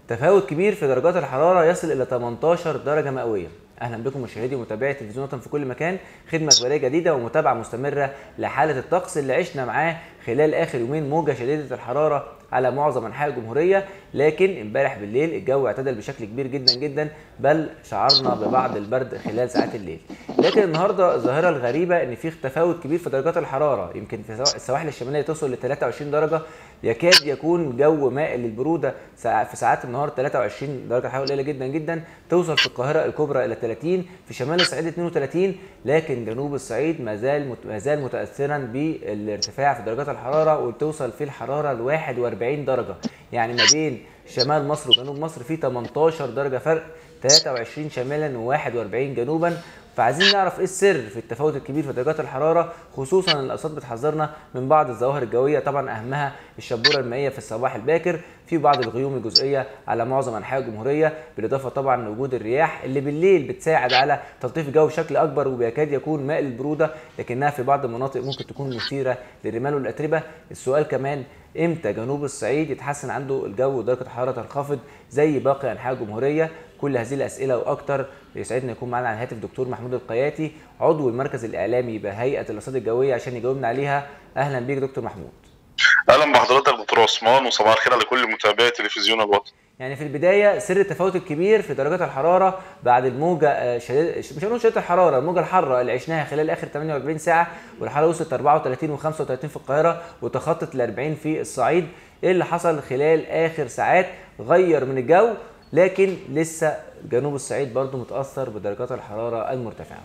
تفاوت كبير في درجات الحراره يصل الى 18 درجه مئويه اهلا بكم مشاهدي ومتابعي تلفزيون وطن في كل مكان خدمه اخباريه جديده ومتابعه مستمره لحاله الطقس اللي عشنا معاه خلال اخر يومين موجه شديده الحراره على معظم انحاء الجمهوريه لكن امبارح بالليل الجو اعتدل بشكل كبير جدا جدا بل شعرنا ببعض البرد خلال ساعات الليل لكن النهارده الظاهره الغريبه ان في تفاوت كبير في درجات الحراره يمكن في السواحل الشماليه توصل ل 23 درجه يكاد يكون جو مائل للبروده في ساعات النهار 23 درجه حراره قليله جدا جدا توصل في القاهره الكبرى الى 30 في شمال الصعيد 32 لكن جنوب الصعيد ما زال ما زال متاثرا بالارتفاع في درجات الحراره وتوصل فيه الحراره ل 41 درجه يعني ما بين شمال مصر وجنوب مصر في 18 درجه فرق 23 شمالا و41 جنوبا فعايزين نعرف ايه السر في التفاوت الكبير في درجات الحراره خصوصا ان الارصاد بتحذرنا من بعض الظواهر الجويه طبعا اهمها الشبوره المائيه في الصباح الباكر في بعض الغيوم الجزئيه على معظم انحاء الجمهوريه بالاضافه طبعا لوجود الرياح اللي بالليل بتساعد على تلطيف الجو بشكل اكبر وبيكاد يكون مائل البروده لكنها في بعض المناطق ممكن تكون مثيره للرمال والاتربه السؤال كمان امتى جنوب الصعيد يتحسن عنده الجو ودرجه الحراره تنخفض زي باقي انحاء الجمهوريه كل هذه الاسئله واكثر يسعدنا يكون معنا على الهاتف دكتور محمود القياتي عضو المركز الاعلامي بهيئه الارصاد الجويه عشان يجاوبنا عليها اهلا بيك دكتور محمود اهلا بحضرتك دكتور عثمان وصباح الخير على كل متابعي تلفزيون الوطن يعني في البدايه سر التفاوت الكبير في درجات الحراره بعد الموجه شديد مش هنقول شديده الحراره الموجه الحاره اللي عشناها خلال اخر 48 ساعه والحراره وصلت 34 و35 في القاهره وتخطت ال 40 في الصعيد ايه اللي حصل خلال اخر ساعات غير من الجو لكن لسه جنوب الصعيد برضو متاثر بدرجات الحراره المرتفعه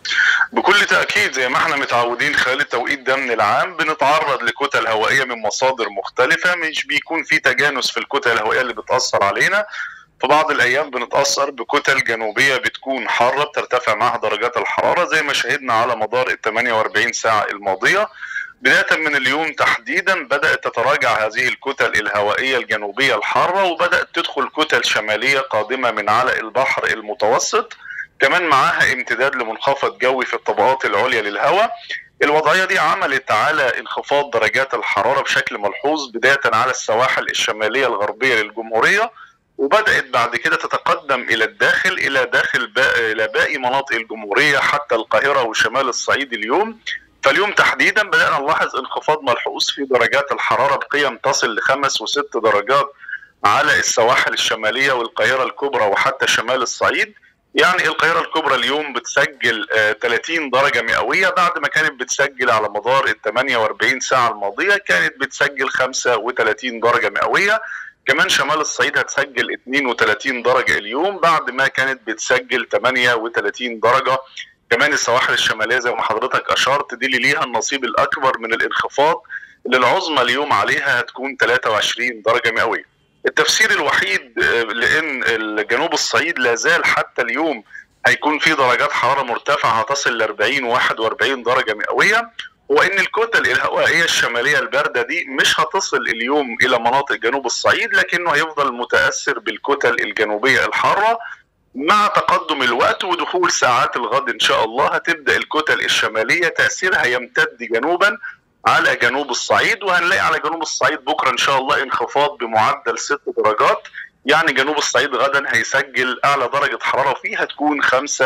بكل تاكيد زي ما احنا متعودين خلال التوقيت ده من العام بنتعرض لكتل هوائيه من مصادر مختلفه مش بيكون في تجانس في الكتل الهوائيه اللي بتاثر علينا في بعض الايام بنتاثر بكتل جنوبيه بتكون حاره بترتفع معها درجات الحراره زي ما شهدنا على مدار ال 48 ساعه الماضيه بداية من اليوم تحديدا بدأت تتراجع هذه الكتل الهوائية الجنوبية الحارة وبدأت تدخل كتل شمالية قادمة من على البحر المتوسط كمان معاها امتداد لمنخفض جوي في الطبقات العليا للهواء الوضعية دي عملت على انخفاض درجات الحرارة بشكل ملحوظ بداية على السواحل الشمالية الغربية للجمهورية وبدأت بعد كده تتقدم إلى الداخل إلى داخل باقي إلى باقي مناطق الجمهورية حتى القاهرة وشمال الصعيد اليوم فاليوم تحديدا بدأنا نلاحظ انخفاض ملحوظ في درجات الحرارة بقيم تصل لخمس وست درجات على السواحل الشمالية والقاهرة الكبرى وحتى شمال الصعيد يعني القاهرة الكبرى اليوم بتسجل 30 درجة مئوية بعد ما كانت بتسجل على مدار ال 48 ساعة الماضية كانت بتسجل 35 درجة مئوية كمان شمال الصعيد هتسجل 32 درجة اليوم بعد ما كانت بتسجل 38 درجة كمان السواحل الشماليه زي ما حضرتك اشرت دي اللي ليها النصيب الاكبر من الانخفاض اللي العظمى اليوم عليها هتكون 23 درجه مئويه. التفسير الوحيد لان جنوب الصعيد لا زال حتى اليوم هيكون في درجات حراره مرتفعه هتصل ل 40 41 درجه مئويه هو ان الكتل الهوائيه الشماليه البارده دي مش هتصل اليوم الى مناطق جنوب الصعيد لكنه هيفضل متاثر بالكتل الجنوبيه الحاره مع تقدم الوقت ودخول ساعات الغد ان شاء الله هتبدا الكتل الشماليه تاثيرها يمتد جنوبا على جنوب الصعيد وهنلاقي على جنوب الصعيد بكره ان شاء الله انخفاض بمعدل ست درجات يعني جنوب الصعيد غدا هيسجل اعلى درجه حراره فيه هتكون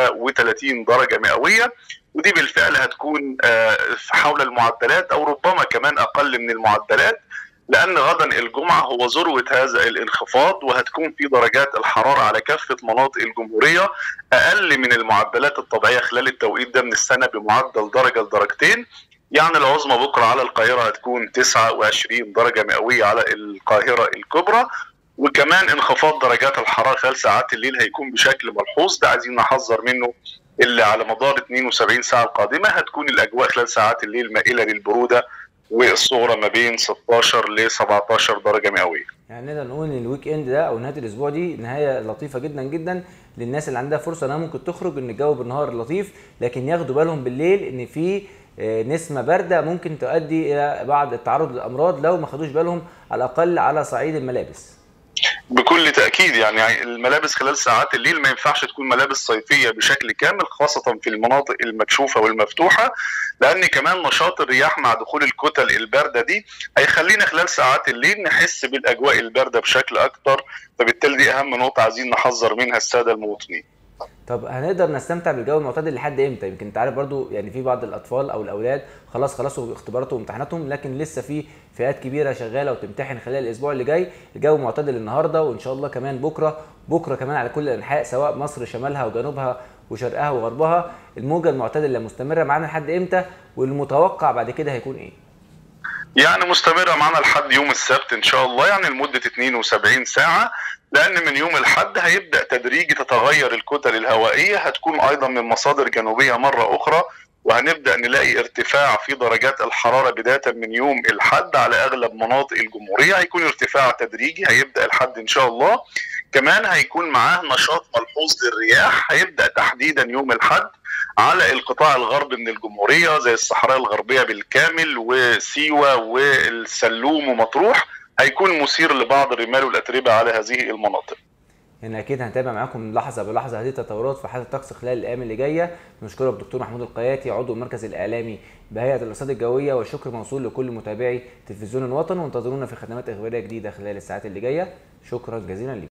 35 درجه مئويه ودي بالفعل هتكون حول المعدلات او ربما كمان اقل من المعدلات لان غدا الجمعه هو ذروه هذا الانخفاض وهتكون في درجات الحراره على كافه مناطق الجمهوريه اقل من المعدلات الطبيعيه خلال التوقيت ده من السنه بمعدل درجه لدرجتين يعني العظمى بكره على القاهره هتكون 29 درجه مئويه على القاهره الكبرى وكمان انخفاض درجات الحراره خلال ساعات الليل هيكون بشكل ملحوظ ده عايزين نحذر منه اللي على مدار 72 ساعه القادمه هتكون الاجواء خلال ساعات الليل مائله للبروده والصغرى ما بين 16 ل 17 درجه مئويه. يعني نقدر نقول ان الويك اند ده او نهايه الاسبوع دي نهايه لطيفه جدا جدا للناس اللي عندها فرصه انها ممكن تخرج ان الجو بالنهار لطيف لكن ياخدوا بالهم بالليل ان في نسمه بارده ممكن تؤدي الى بعض التعرض للامراض لو ما خدوش بالهم على الاقل على صعيد الملابس. بكل تاكيد يعني الملابس خلال ساعات الليل ما ينفعش تكون ملابس صيفيه بشكل كامل خاصه في المناطق المكشوفه والمفتوحه لان كمان نشاط الرياح مع دخول الكتل البارده دي هيخلينا خلال ساعات الليل نحس بالاجواء البارده بشكل اكتر فبالتالي دي اهم نقطه عايزين نحذر منها الساده المواطنين طب هنقدر نستمتع بالجو المعتدل لحد امتى؟ يمكن انت عارف برضو يعني في بعض الاطفال او الاولاد خلاص خلصوا اختباراتهم وامتحاناتهم لكن لسه في فئات كبيره شغاله وتمتحن خلال الاسبوع اللي جاي، الجو معتدل النهارده وان شاء الله كمان بكره، بكره كمان على كل الانحاء سواء مصر شمالها وجنوبها وشرقها وغربها، الموجه المعتدله مستمره معانا لحد امتى؟ والمتوقع بعد كده هيكون ايه؟ يعني مستمره معانا لحد يوم السبت ان شاء الله يعني لمده 72 ساعه لان من يوم الاحد هيبدا تدريجي تتغير الكتل الهوائيه هتكون ايضا من مصادر جنوبيه مره اخرى وهنبدا نلاقي ارتفاع في درجات الحراره بدايه من يوم الاحد على اغلب مناطق الجمهوريه هيكون ارتفاع تدريجي هيبدا الحد ان شاء الله كمان هيكون معاه نشاط ملحوظ للرياح هيبدا تحديدا يوم الاحد على القطاع الغربي من الجمهوريه زي الصحراء الغربيه بالكامل وسيوه والسلوم ومطروح هيكون مثير لبعض الرمال والاتربه على هذه المناطق. يعني اكيد هنتابع معاكم لحظه بلحظه هذه التطورات في حاله الطقس خلال الايام اللي جايه نشكرك دكتور محمود القياتي عضو المركز الاعلامي بهيئه الارصاد الجويه والشكر موصول لكل متابعي تلفزيون الوطن وانتظرونا في خدمات اخباريه جديده خلال الساعات اللي جايه شكرا جزيلا لكم